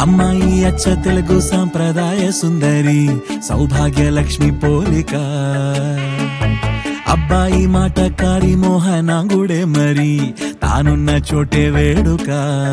అమ్మాయి అచ్చ తెలుగు సాంప్రదాయ సుందరి సౌభాగ్య లక్ష్మి పోలిక అబ్బాయి మాటకారి మోహనాంగుడే మరి తానున్న చోటే వేడుక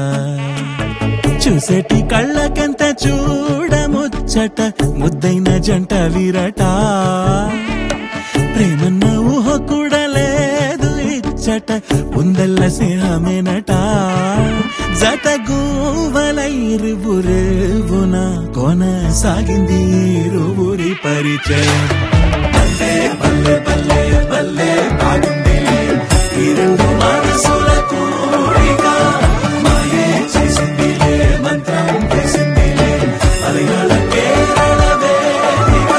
చూసేటి కళ్ళకెంత చూడముచ్చట ముద్దైన జంట వీరట ప్రేమన్న ఊహ కూడా లేదు ఇచ్చట ఉందల్ల స్నేహమేనట జత గూవలైరువురేవున కొనసాగింది ఇరువురి పరిచయం బల్లే బల్లే బల్లే బల్లే పాడిందిలే ఈ రెండు మనసుల కోరిక మాయే చేసిందిలే మంత్రం వేసిందిలే మలయాళ కేరళ వేదిక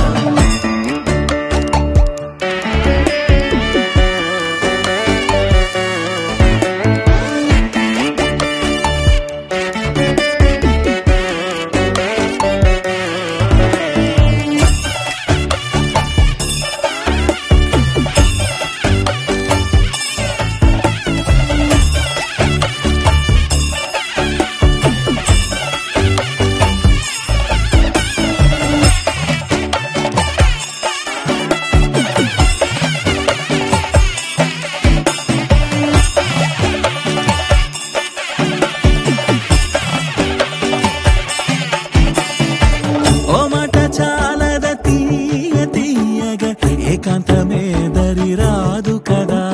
ఓ మాట చాలద తీయ తీయగా ఏకాంతమే దరి రాదు కదా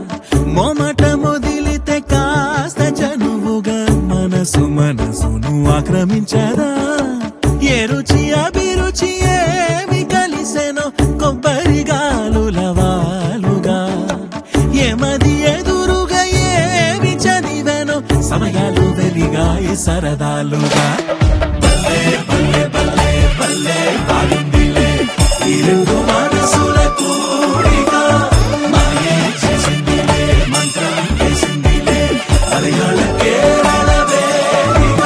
మోమాట మొదిలితే కాస్త చనువుగా మనసు మనసును ఆక్రమించదా ఏ రుచి అభిరుచి ఏమి కలిసెనో కొబ్బరి గాలుల వాలుగా ఏమది ఎదురుగా ఏమి చదివెనో సమయాలు వెలిగాయి సరదాలుగా బల్లే బల్లే బల్లే బల్లే బాగుందిలే ఈ రెండు మనసుల కూడిక మాయే చేసిందిలే మంత్రం వేసిందిలే మలయాళ కేరళ వేదిక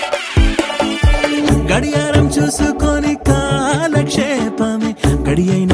గడియారం చూసుకొని కాలక్షేపమే గడి అయిన